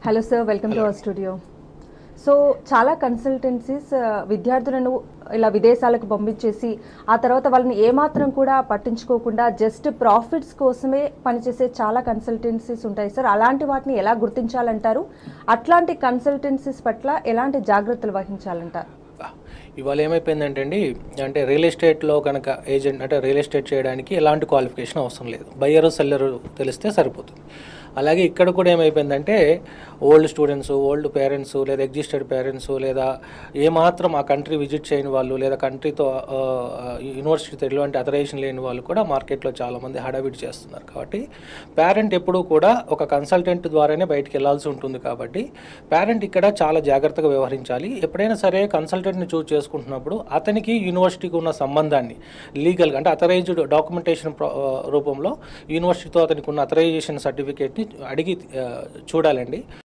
hello sir welcome to our studio so చాలా consultancies విద్యార్థులను ఇలా విదేశాలకు పంపించేసి ఆ తర్వాత వాళ్ళని ఏమాత్రం కూడా పట్టించుకోకుండా జస్ట్ ప్రాఫిట్స్ కోసమే పనిచేసే చాలా కన్సల్టెన్సీస్ ఉంటాయి సార్ అలాంటి వాటిని ఎలా గుర్తించాలంటారు అట్లాంటి కన్సల్టెన్సీస్ పట్ల ఎలాంటి జాగ్రత్తలు వహించాలంటారు ఇవాళ ఏమైపోయిందంటే అండి అంటే రియల్ ఎస్టేట్లో కనుక ఏజెంట్ అంటే రియల్ ఎస్టేట్ చేయడానికి ఎలాంటి క్వాలిఫికేషన్ అవసరం లేదు బయ్యరు సెల్లరు తెలిస్తే సరిపోతుంది అలాగే ఇక్కడ కూడా ఏమైపోయిందంటే ఓల్డ్ స్టూడెంట్స్ ఓల్డ్ పేరెంట్స్ లేదా ఎగ్జిస్టెడ్ పేరెంట్స్ లేదా ఏమాత్రం ఆ కంట్రీ విజిట్ చేయని వాళ్ళు లేదా కంట్రీతో యూనివర్సిటీతో ఎటువంటి అథరైజేషన్ లేని వాళ్ళు కూడా మార్కెట్లో చాలామంది హడావిడి చేస్తున్నారు కాబట్టి పేరెంట్ ఎప్పుడూ కూడా ఒక కన్సల్టెంట్ ద్వారానే బయటికి వెళ్ళాల్సి ఉంటుంది కాబట్టి పేరెంట్ ఇక్కడ చాలా జాగ్రత్తగా వ్యవహరించాలి ఎప్పుడైనా సరే కన్సల్టెంట్ని చూస్ చేసుకుంటున్నప్పుడు అతనికి యూనివర్సిటీకి ఉన్న సంబంధాన్ని లీగల్గా అంటే అథరైజ్డ్ డాక్యుమెంటేషన్ రూపంలో యూనివర్సిటీతో అతనికి ఉన్న అథరైజేషన్ సర్టిఫికేట్ని అడిగి ఆ, చూడాలండి